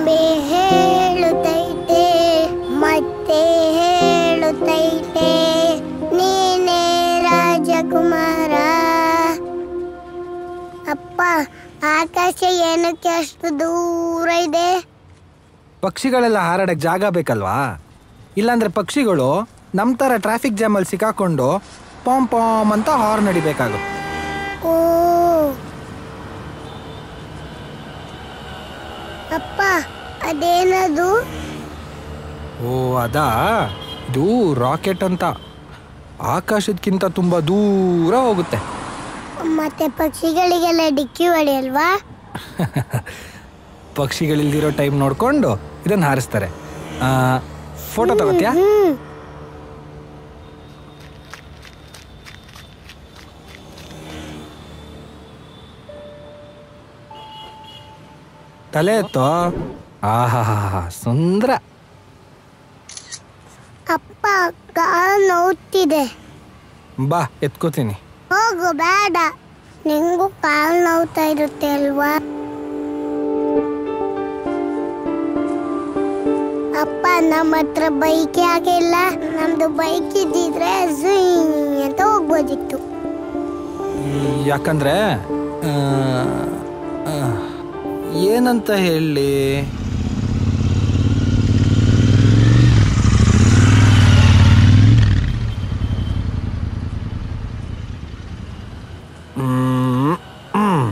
ಗೊಂಬೆ ಹೇಳುತ್ತೈತೆ ಮತ್ತೆ ಹೇಳುತ್ತೈತೆ ನೀನೇ ರಾಜಕುಮಾರ ಅಪ್ಪ ಆಕಾಶ ಏನಕ್ಕೆ ಅಷ್ಟು ದೂರ ಇದೆ ಪಕ್ಷಿಗಳೆಲ್ಲ ಹಾರಾಡಕ್ಕೆ ಜಾಗ ಬೇಕಲ್ವಾ ಇಲ್ಲಾಂದ್ರೆ ಪಕ್ಷಿಗಳು ನಮ್ಮ ಥರ ಟ್ರಾಫಿಕ್ ಜಾಮಲ್ಲಿ ಸಿಕ್ಕಾಕೊಂಡು ಪಾಮ್ ಪಾಮ್ ಅಂತ ಹಾರ್ನ್ ನಡಿಬೇಕಾಗುತ್ತೆ ಓ ಅಪ್ಪ ಅದೇನದು ಓ ಅದಾ ಇದು ರಾಕೆಟ್ ಅಂತ ಆಕಾಶಕ್ಕಿಂತ ತುಂಬ ದೂರ ಹೋಗುತ್ತೆ ಮತ್ತೆ ಪಕ್ಷಿಗಳಿಗೆಲ್ಲ ಡಿಕ್ಕಿ ಹೊಡೆಯಲ್ವಾ ಪಕ್ಷಿಗಳಿಲ್ದಿರೋ ಟೈಮ್ ನೋಡ್ಕೊಂಡು ಇದನ್ನು ಹಾರಿಸ್ತಾರೆ ಫೋಟೋ ತಗೋತ್ಯಾ ಹ್ಮ್ ತಲೆ ಎತ್ತೋ ಆಹಾ ಸುಂದರ ಅಪ್ಪ ಕಾಲು ನೋವ್ತಿದೆ ಬಾ ಎತ್ಕೋತೀನಿ ಹೋಗು ಬೇಡ ನಿಂಗೂ ಕಾಲು ನೋವ್ತಾ ಇರುತ್ತೆ ಅಲ್ವಾ ಅಪ್ಪ ನಮ್ಮ ಹತ್ರ ಬೈಕ್ ಯಾಕೆ ಇಲ್ಲ ನಮ್ದು ಬೈಕ್ ಇದ್ದಿದ್ರೆ ಝುಯ್ ಅಂತ ಹೋಗ್ಬೋದಿತ್ತು ಯಾಕಂದ್ರೆ ಆ, ಆ, ಏನಂತ ಹೇಳಿ ಹ್ಮ್, ಹ್ಮ್.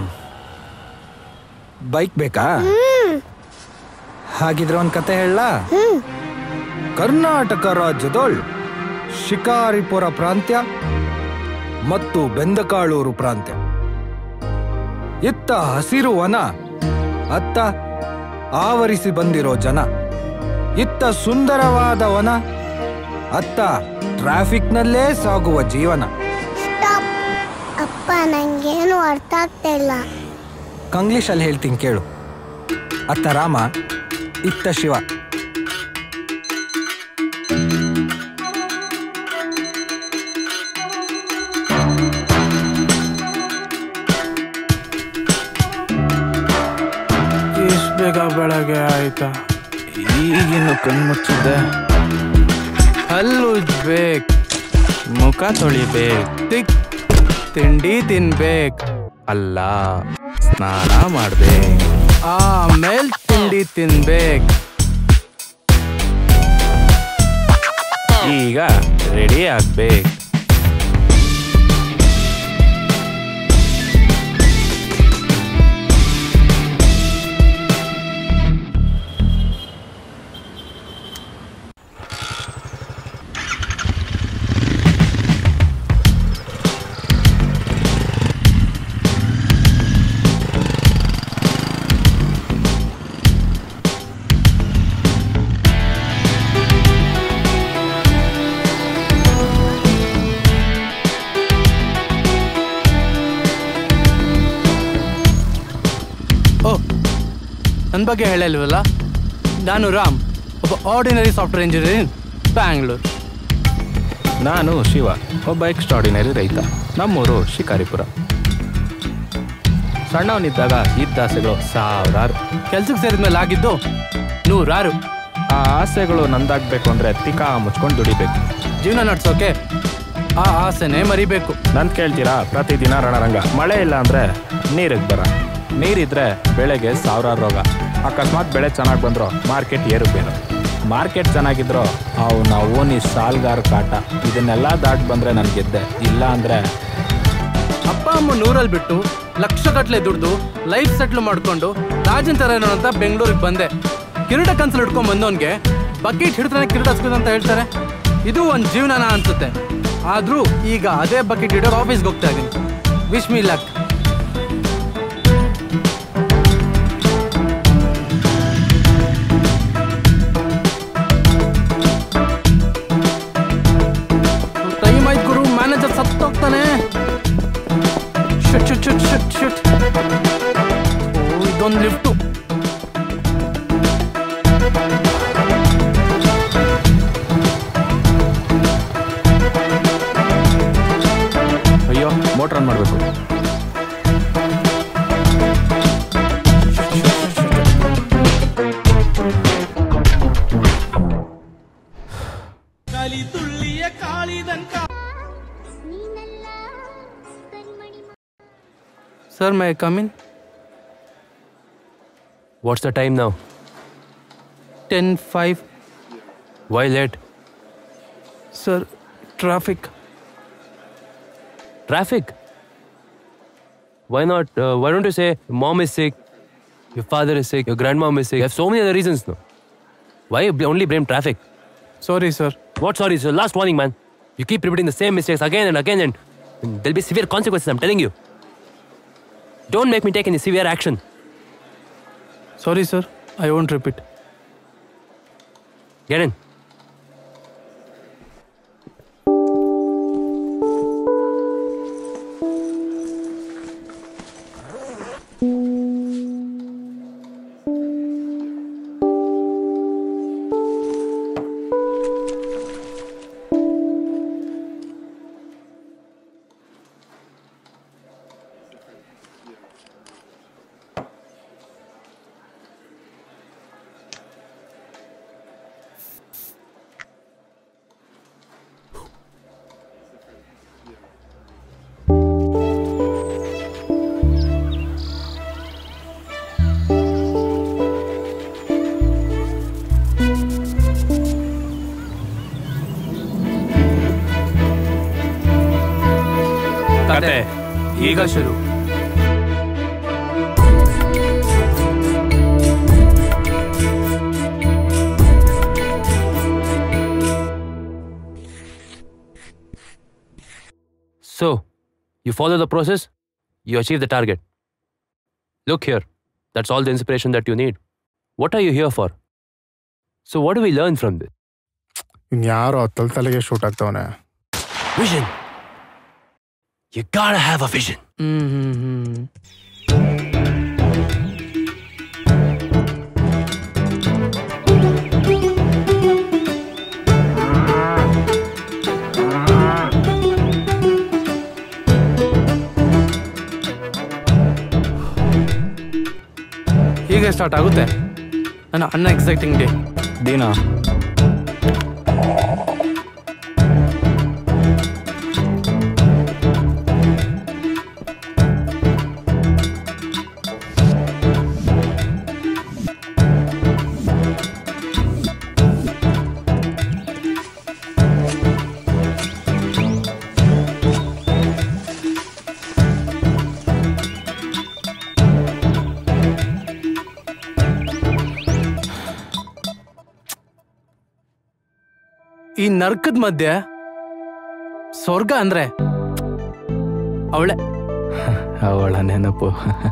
ಬೈಕ್ ಬೇಕಾ ಹ್ಮ್ ಹಾಗಿದ್ರೆ ಒಂದು ಕತೆ ಹೇಳ ಹ್ಮ್ ಕರ್ನಾಟಕ ರಾಜ್ಯದೊಳ್ ಶಿಕಾರಿಪುರ ಪ್ರಾಂತ್ಯ ಮತ್ತು ಬೆಂದಕಾಳೂರು ಪ್ರಾಂತ್ಯ ಇತ್ತ ಹಸಿರು ವನ ಅತ್ತ ಆವರಿಸಿ ಬಂದಿರೋ ಜನ ಇತ್ತ ಸುಂದರವಾದ ವನ ಅತ್ತ ಟ್ರಾಫಿಕ್ನಲ್ಲೇ ಸಾಗುವ ಜೀವನ ಸ್ಟಾಪ್ ಅಪ್ಪ ನಂಗೇನು ಅರ್ಥ ಆಗ್ತಾ ಇಲ್ಲ ಕಂಗ್ಲೀಷಲ್ಲಿ ಹೇಳ್ತೀನಿ ಕೇಳು ಅತ್ತ ರಾಮ ಇತ್ತ ಶಿವ ಇಷ್ಟು ಬೇಗ ಬೆಳಗ್ಗೆ ಆಯ್ತಾ ಈಗಿನ್ನು ಕಣ್ಮುಚ್ಚಿದ್ದೆ ಹಲ್ಲು ಉಜ್ಬೇಕ್ ಮುಖ ತೊಳಿಬೇಕ್ ತಿಕ್ ತಿಂಡಿ ತಿನ್ಬೇಕ್ ಅಲ್ಲ ಸ್ನಾನ ಮಾಡ್ಬೇಕ್ ಆಮೇಲ್ ತಿಂಡಿ ತಿನ್ಬೇಕ್ ಈಗ ರೆಡಿ ಆಗ್ಬೇಕು ಓ ನನ್ನ ಬಗ್ಗೆ ಹೇಳಲ್ವಲ್ಲ ನಾನು ರಾಮ್ ಒಬ್ಬ ಆರ್ಡಿನರಿ ಸಾಫ್ಟ್ವೇರ್ ಇಂಜಿನಿಯರ್ ಬ್ಯಾಂಗ್ಳೂರ್ ನಾನು ಶಿವ ಒಬ್ಬ ಎಕ್ಸ್ಟ್ರಾಡಿನರಿ ರೈತ ನಮ್ಮೂರು ಶಿಕಾರಿಪುರ ಸಣ್ಣವನಿದ್ದಾಗ ಇದ್ದ ಆಸೆಗಳು ಸಾವಿರಾರು ಕೆಲ್ಸಕ್ಕೆ ಸೇರಿದ್ಮೇಲೆ ಆಗಿದ್ದು ನೂರಾರು ಆ ಆಸೆಗಳು ನಂದಾಗಬೇಕು ಅಂದರೆ ತಿಕಾ ಮುಚ್ಕೊಂಡು ದುಡಿಬೇಕು ಜೀವನ ನಡ್ಸೋಕೆ ಆ ಆಸೆನೇ ಮರಿಬೇಕು ನಂದು ಕೇಳ್ತೀರಾ ಪ್ರತಿದಿನ ರಣರಂಗ ಮಳೆ ಇಲ್ಲ ಅಂದರೆ ನೀರಿಗೆ ಬರ ನೀರಿದ್ರೆ ಬೆಳೆಗೆ ಸಾವಿರಾರು ರೋಗ ಅಕಸ್ಮಾತ್ ಬೆಳೆ ಚೆನ್ನಾಗಿ ಬಂದ್ರು ಮಾರ್ಕೆಟ್ ಏರುಪೇರು ಮಾರ್ಕೆಟ್ ಚೆನ್ನಾಗಿದ್ರು ಅವನ ಓನಿ ಸಾಲ್ಗಾರ ಕಾಟ ಇದನ್ನೆಲ್ಲ ದಾಟ್ ಬಂದರೆ ನಾನು ಗೆದ್ದೆ ಇಲ್ಲ ಅಂದರೆ ಅಪ್ಪ ಅಮ್ಮ ನೂರಲ್ಲಿ ಬಿಟ್ಟು ಲಕ್ಷಗಟ್ಲೆ ದುಡ್ದು ಲೈಫ್ ಸೆಟ್ಲ್ ಮಾಡ್ಕೊಂಡು ರಾಜನ್ ತರ ಏನೋ ಅಂತ ಬೆಂಗಳೂರಿಗೆ ಬಂದೆ ಕಿರೀಟ ಕನ್ಸಲ್ ಹಿಡ್ಕೊಂಡ್ ಬಂದವನ್ಗೆ ಬಕೆಟ್ ಹಿಡಿದ್ರೆ ಕಿರೀಟ ಹಸ್ಕೋದು ಅಂತ ಹೇಳ್ತಾರೆ ಇದು ಒಂದು ಜೀವನನ ಅನ್ಸುತ್ತೆ ಆದ್ರೂ ಈಗ ಅದೇ ಬಕೆಟ್ ಹಿಡಿಯೋಕೆ ಆಫೀಸ್ಗೆ ಹೋಗ್ತಾ ಇದೀನಿ ವಿಶ್ ಮೀ ಲಕ್ ಟೈಮ್ ಆಯ್ತು ಗುರು ಮ್ಯಾನೇಜರ್ ಸತ್ತೋಗ್ತಾನೆ shut shut shut shut shut ಓ ಇದೊಂದು ಲಿಫ್ಟು ಅಯ್ಯೋ ಮೋಟ್ರ್ ಆನ್ ಮಾಡಬೇಕು sir may come in What's the time now? Ten five Why late? Sir traffic Traffic. Why not? Uh, why don't you say mom is sick, your father is sick, your grandmom is sick? You have so many other reasons, no? Why you bl- only blame traffic? Sorry sir What sorry? It's your last warning, man. You keep repeating the same mistakes again and again, and there'll be severe consequences. I'm telling you. Don't make me take any severe action. Sorry sir I won't repeat Get in. ಕತೆ ಈಗ ಶುರು So, you follow the process, you achieve the target. Look here, that's all the inspiration that you need. What are you here for? So, what do we learn from this? ಇನ್ಯಾರೋ ತಲೆ ತಲೆಗೆ shoot ಆಗ್ತಾವನೆ Vision. You gotta have a vision. Hmm hmm hmm ಹೀಗೆ start ಆಗುತ್ತೆ ನನ್ನ an exciting day ದೀನಾ ಈ ನರ್ಕದ ಮಧ್ಯೆ ಸ್ವರ್ಗ ಅಂದ್ರೆ ಅವಳೆ ಅವಳ ನೆನಪು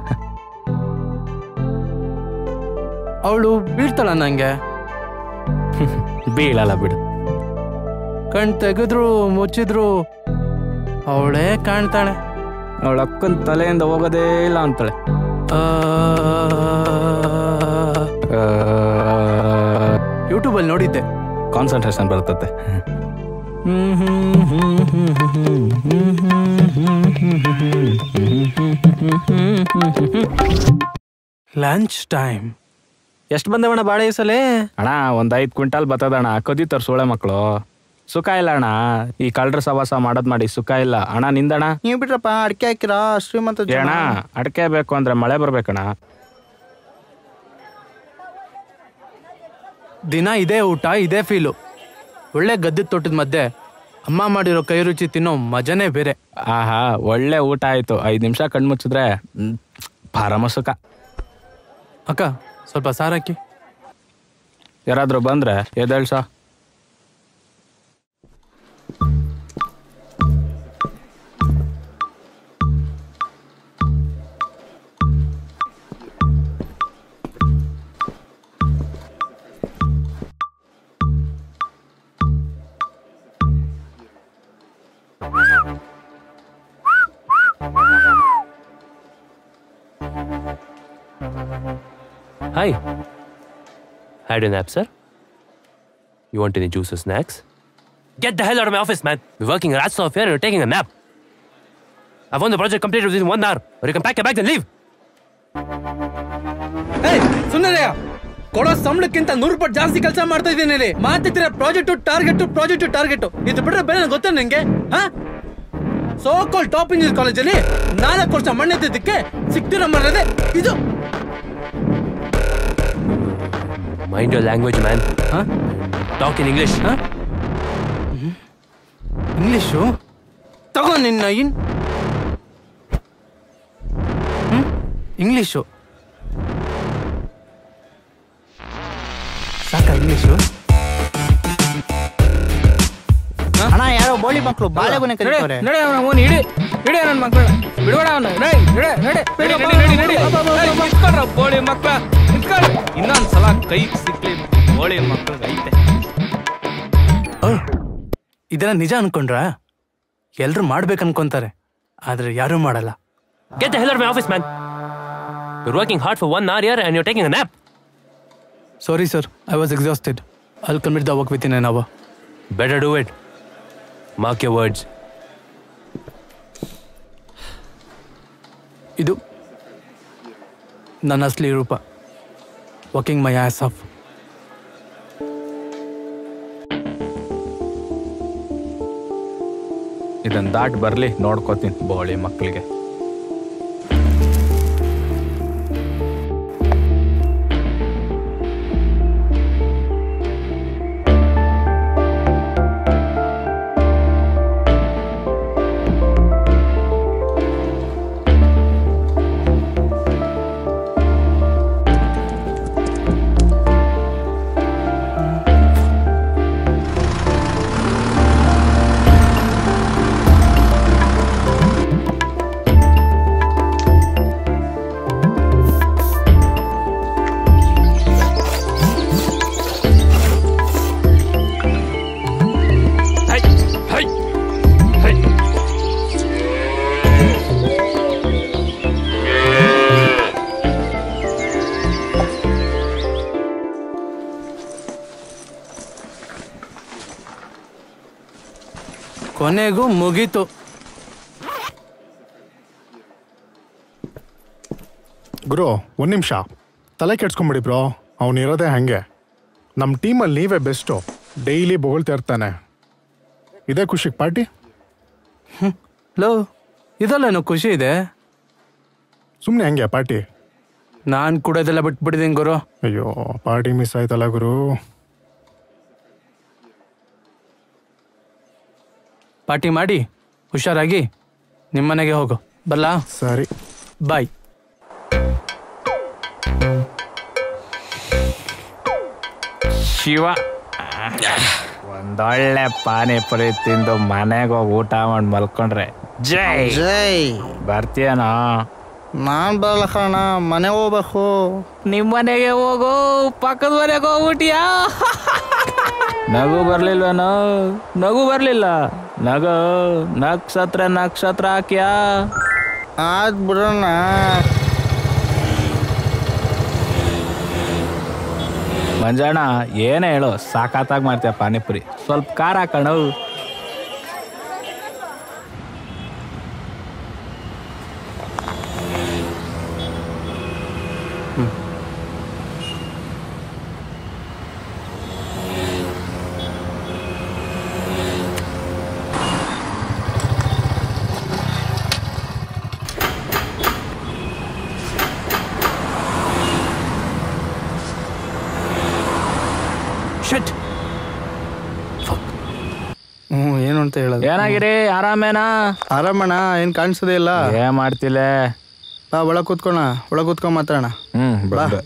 ಅವಳು ಬೀಳ್ತಾಳ ನಂಗೆ ಬೀಳಲ್ಲ ಬಿಡು ಕಣ್ ತೆಗೆದ್ರು ಮುಚ್ಚಿದ್ರು ಅವಳೇ ಕಾಣ್ತಾಳೆ ಅವಳ ಅಕ್ಕನ ತಲೆಯಿಂದ ಹೋಗೋದೇ ಇಲ್ಲ ಅಂತಾಳೆ ಆ, ಯೂಟ್ಯೂಬಲ್ಲಿ ನೋಡಿದ್ದೆ ಕಾನ್ಸಂಟ್ರೇಷನ್ ಬರ್ತತೆ ಲಂಚ್ ಟೈಮ್ ಎಷ್ಟು ಬಂದವಣ ಬಾಳೆ ಈ ಸಲ ಅಣ್ಣ ಒಂದ್ ಐದ್ ಕ್ವಿಂಟಾಲ್ ಬರ್ತದಣ್ಣ ಕದಿತಾರ ಸೋಳೆ ಮಕ್ಕಳು ಸುಖ ಇಲ್ಲ ಅಣ್ಣ ಈ ಕಳ್ರ ಸವಾಸ ಮಾಡೋದ್ ಮಾಡಿ ಸುಖ ಇಲ್ಲ ಅಣ್ಣ ನಿಂದಣ್ಣ ನೀವು ಬಿಟ್ರಪ್ಪ ಅಡಿಕೆ ಹಾಕಿರಾ ಶ್ರೀಮಂತ ಏ ಅಣ್ಣ ಅಡಕೆ ಬೇಕು ಅಂದ್ರೆ ಮಳೆ ಬರ್ಬೇಕಣ್ಣ ದಿನ ಇದೇ ಊಟ ಇದೇ ಫೀಲು ಒಳ್ಳೆ ಗದ್ದದ ತೋಟದ ಮಧ್ಯೆ ಅಮ್ಮ ಮಾಡಿರೋ ಕೈ ರುಚಿ ತಿನ್ನೋ ಮಜನೇ ಬೇರೆ ಆಹಾ ಒಳ್ಳೆ ಊಟ ಆಯ್ತು ಐದ್ ನಿಮಿಷ ಕಣ್ಮುಚ್ಚಿದ್ರೆ ಮ್, ಪರಮ ಸುಖ ಅಕ್ಕ ಸ್ವಲ್ಪ ಸಾರಾಕಿ ಯಾರಾದ್ರೂ ಬಂದ್ರೆ ಎದ್ದೇಳ್ಸ Hi. Had a nap, sir? You want any juice or snacks? Get the hell out of my office, man. We're working rats off here and you're taking a nap. I want the project completed within one hour, or you can pack your bags and leave. ಸುಮ್ಮನೆ ಕೊಡೋ ಸಂಬಳಕ್ಕಿಂತ ನೂರು ಪಟ್ಟು ಜಾಸ್ತಿ ಕೆಲಸ ಮಾಡ್ತಾ ಇದ್ದೀನಿ ಇಲ್ಲಿ ಮಾತಿದ್ರೆ ಪ್ರಾಜೆಕ್ಟ್ ಟಾರ್ಗೆಟ್ ಪ್ರಾಜೆಕ್ಟ್ ಟಾರ್ಗೆಟ್ ಇದು ಬಿಟ್ರೆ ಬೇರೆ ಗೊತ್ತಾ ನಿಂಗೆ ಹಾ ಸೋಕೋಲ್ ಟಾಪ್ ಇಂಜಿನಿಯರ್ ಕಾಲೇಜಲ್ಲಿ ನಾಲ್ಕು ವರ್ಷ ಮಣ್ಣೆತ್ತಿದ್ದಕ್ಕೆ ಸಿಕ್ತಿರೋ ಮರ್ಯಾದೆ ಇದು Mind your language, man. Huh? Talk in English. Huh? English ತಗೋ ನಿನ್ನ ಇನ್ ಹ್ಮ್? ಇಂಗ್ಲಿಷು ಸಾಕ ಇಂಗ್ಲಿಷು ಅಣ್ಣ ಯಾರೋ ಬೋಳಿ ಮಕ್ಕಳು ಬಾಳೆಗೊನೆ ಕರೀತವ್ರೆ ನಡೆ ಅವನ ಓನ್ ಇಡಿ ಇಡಿ ನನ್ನ ಮಕ್ಕಳ ಬಿಡಬೇಡ ಅವನ ನಡೆ ನಡೆ ನಡೆ ನಡಿ, ನಡಿ, ನಡಿ, ನಡಿ. ಏಯ್, ನಿಂತ್ಕೊಳ್ರ, ಬೋಳಿ ಮಕ್ಳ ನಿಂತ್ಕೊಳ್ರಿ ಇನ್ನೊಂದ್ ಸಲ ಕೈ ಸಿಕ್ಲಿ ಬೋಳಿ ಮಕ್ಳಿಗೆ ಐತೆ ಇದನ್ನ ನಿಜ ಅನ್ಕೊಂಡ್ರ ಎಲ್ರು ಮಾಡ್ಬೇಕು ಅನ್ಕೊಂತಾರೆ ಆದ್ರೆ ಯಾರೂ ಮಾಡಲ್ಲ Get the hell out of my office, man. You're working hard for one hour here and you're taking a nap. Sorry sir I was exhausted I'll commit the work within an hour Better do it. Mark your words. ಇದು ನನ್ನ ಅಸಲಿ ರೂಪ working my as of ಇದನ್ನ ದಾಟ್ ಬರಲಿ ನೋಡ್ಕೋತೀನಿ ಬೋಳಿ ಮಕ್ಕಳಿಗೆ Hey, hey, hey. ಕೊನೆಗೂ ಮುಗೀತು ಗುರು ಒಂದು ನಿಮಿಷ ತಲೆ ಕೆಡ್ಸ್ಕೊಂಬಿಡಿ ಬ್ರೋ ಅವನಿರೋದೇ ಹಾಗೆ ನಮ್ಮ ಟೀಮಲ್ಲಿ ನೀವೇ ಬೆಸ್ಟು ಡೈಲಿ ಬೊಗಳ್ತಾ ಇರ್ತಾನೆ ಇದೇ ಖುಷಿಗೆ ಪಾರ್ಟಿ ಲೋ ಇದಲ್ಲೇನೋ ಖುಷಿ ಇದೆ ಸುಮ್ಮನೆ ಹಂಗೆ ಪಾರ್ಟಿ ನಾನು ಕುಡೋದೆಲ್ಲ ಬಿಟ್ಬಿಟ್ಟಿದ್ದೀನಿ ಗುರು ಅಯ್ಯೋ ಪಾರ್ಟಿ ಮಿಸ್ ಆಯ್ತಲ್ಲ ಗುರು ಪಾರ್ಟಿ ಮಾಡಿ ಹುಷಾರಾಗಿ ನಿಮ್ಮನೆಗೆ ಹೋಗು ಬಲ್ಲಾ ಸರಿ ಬಾಯ್ ಶಿವ ಒಂದೊಳ್ಳೆ ಪಾನಿಪುರಿ ತಿಂದು ಮನೆಗೆ ಹೋಗಿ ಊಟ ಮಾಡಿ ಮಲ್ಕೊಂಡ್ರೆ ಜೈ ಜೈ ಬರ್ತೀಯನೋ ನಾನ್ ಬರಲ್ಲ ಕಣ ಮನೆ ಹೋಗ್ಬೇಕು ನಿಮ್ಮ ಮನೆಗೆ ಹೋಗು ಪಕ್ಕದ ಮನೆಗೆ ಹೋಗ್ಬಿಟ್ಟಿಯಾ ನಗು ಬರ್ಲಿಲ್ವೇನೋ ನಗು ಬರ್ಲಿಲ್ಲ ನಗು ನಕ್ಷತ್ರ ನಕ್ಷತ್ರ ಹಾಕ್ಯಾ ಆದ್ ಬಿಡೋಣ ಮಂಜಣ್ಣ ಏನೇ ಹೇಳು ಸಾಕಾತಾಗಿ ಮಾಡ್ತೀಯ ಪಾನಿಪುರಿ ಸ್ವಲ್ಪ ಖಾರ ಹಾಕಣ ಶಟ್ ಹ್ಞೂ ಏನು ಅಂತ ಹೇಳೋದು ಏನಾಗಿರಿ ಆರಾಮೇನಾ ಆರಾಮಣ್ಣ ಏನು ಕಾಣಿಸೋದೇ ಇಲ್ಲ ಏನ್ ಮಾಡ್ತಿಲ್ಲ ಬಾ ಒಳಗೆ ಕೂತ್ಕೋಣ ಒಳಗೆ ಕೂತ್ಕೊಂಡ್ ಮಾತಾಡೋಣ ಹ್ಮ್ ಬಾ. ಬಂದೆ.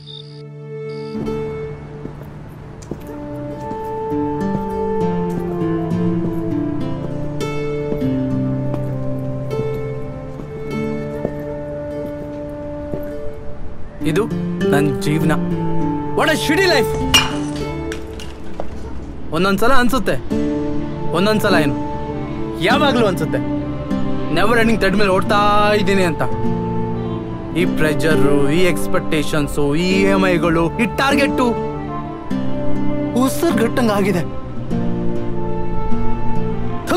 ಇದು ನನ್ನ ಜೀವನ ವಾಟ್ ಅ ಶಿಡಿ ಲೈಫ್ ಒಂದೊಂದ್ಸಲ ಅನ್ಸುತ್ತೆ ಒಂದೊಂದ್ಸಲ ಏನು ಯಾವಾಗ್ಲೂ ಅನ್ಸುತ್ತೆ ನೆವರ್ ಎಂಡಿಂಗ್ ಥ್ರೆಡ್ ಮೇಲೆ ಓಡ್ತಾ ಇದ್ದೀನಿ ಅಂತ ಈ ಪ್ರೆಜರು ಈ ಎಕ್ಸ್ಪೆಕ್ಟೇಷನ್ಸು ಈ ಇ ಎಮ್ ಐಗಳು ಈ ಟಾರ್ಗೆಟ್ಟು ಉಸಿರು ಗಟ್ಟಂಗ ಆಗಿದೆ ಥು.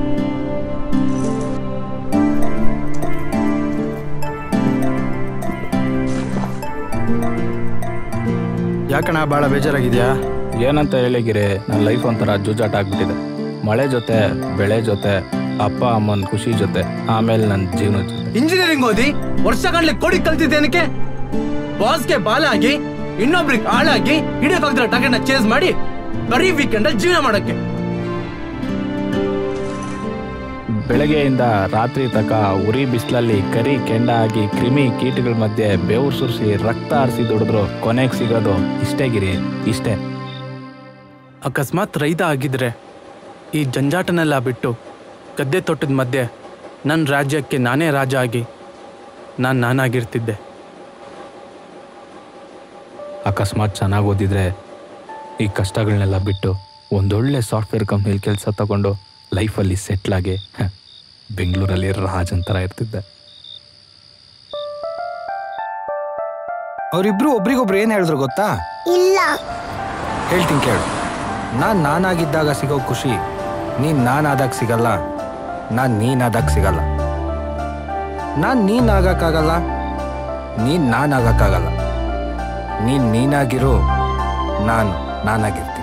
ಯಾಕಣ್ಣ ಭಾಳ ಬೇಜಾರಾಗಿದ್ಯಾ ಏನಂತ ಹೇಳಿಗಿರಿ ನನ್ನ ಲೈಫ್ ಒಂಥರ ಜೂಜಾಟ ಆಗ್ಬಿಟ್ಟಿದೆ ಮಳೆ ಜೊತೆ ಬೆಳೆ ಜೊತೆ ಅಪ್ಪ ಅಮ್ಮನ ಖುಷಿ ಜೊತೆ ಆಮೇಲೆ ನನ್ನ ಜೀವನದ ಜೊತೆ ಇಂಜಿನಿಯರಿಂಗ್ ಓದಿ ವರ್ಷ ಗಂಟ್ಲೆ ಕೊಡಿ ಕಲ್ತಿದ್ದೇನಕ್ಕೆ ಬಾಸ್ಗೆ ಬಾಲಾಗಿ ಇನ್ನೊಬ್ರಿಗೆ ಆಳಾಗಿ ಹಿಡಿಯೋಕಾಗ್ದಿರೋ ಟಾರ್ಗೆಟ್ನ ಚೇಸ್ ಮಾಡಿ ಬರೀ ವೀಕೆಂಡ್ ಅಲ್ಲಿ ಜೀವನ ಮಾಡಕ್ಕೆ ಬೆಳಗ್ಗೆಯಿಂದ ರಾತ್ರಿ ತಕ ಉರಿ ಬಿಸಿಲಲ್ಲಿ ಕರಿ ಕೆಂಡ ಆಗಿ ಕ್ರಿಮಿ ಕೀಟಗಳ ಮಧ್ಯೆ ಬೆವರು ಸುರಿಸಿ ರಕ್ತ ಆರಿಸಿ ದುಡಿದ್ರು ಕೊನೆಗೆ ಸಿಗೋದು ಇಷ್ಟೇ ಗಿರಿ ಇಷ್ಟೇ ಅಕಸ್ಮಾತ್ ರೈತ ಆಗಿದ್ರೆ ಈ ಜಂಜಾಟನೆಲ್ಲ ಬಿಟ್ಟು ಗದ್ದೆ ತೋಟದ ಮಧ್ಯೆ ನನ್ನ ರಾಜ್ಯಕ್ಕೆ ನಾನೇ ರಾಜ ಆಗಿ ನಾನು ನಾನಾಗಿರ್ತಿದ್ದೆ ಅಕಸ್ಮಾತ್ ಚೆನ್ನಾಗಿ ಓದಿದ್ರೆ ಈ ಕಷ್ಟಗಳನ್ನೆಲ್ಲ ಬಿಟ್ಟು ಒಂದೊಳ್ಳೆ ಸಾಫ್ಟ್ವೇರ್ ಕಂಪ್ನಿಲಿ ಕೆಲಸ ತಗೊಂಡು ಲೈಫಲ್ಲಿ ಸೆಟ್ಲಾಗಿ ಬೆಂಗಳೂರಲ್ಲಿ ರಾಜನ್ ಥರ ಇರ್ತಿದ್ದೆ ಅವರಿಬ್ರು ಒಬ್ರಿಗೊಬ್ರು ಏನು ಹೇಳಿದ್ರು ಗೊತ್ತಾ ಇಲ್ಲ ಹೇಳ್ತೀನಿ ಕೇಳು ನಾನು ನಾನಾಗಿದ್ದಾಗ ಸಿಗೋ ಖುಷಿ ನೀನು ನಾನಾದಾಗ ಸಿಗಲ್ಲ ನಾನು ನೀನಾದಾಗ ಸಿಗಲ್ಲ ನಾನು ನೀನಾಗಕ್ಕಾಗಲ್ಲ ನೀನು ನಾನಾಗಕ್ಕಾಗಲ್ಲ ನೀನು ನೀನಾಗಿರು ನಾನು ನಾನಾಗಿರ್ತೀನಿ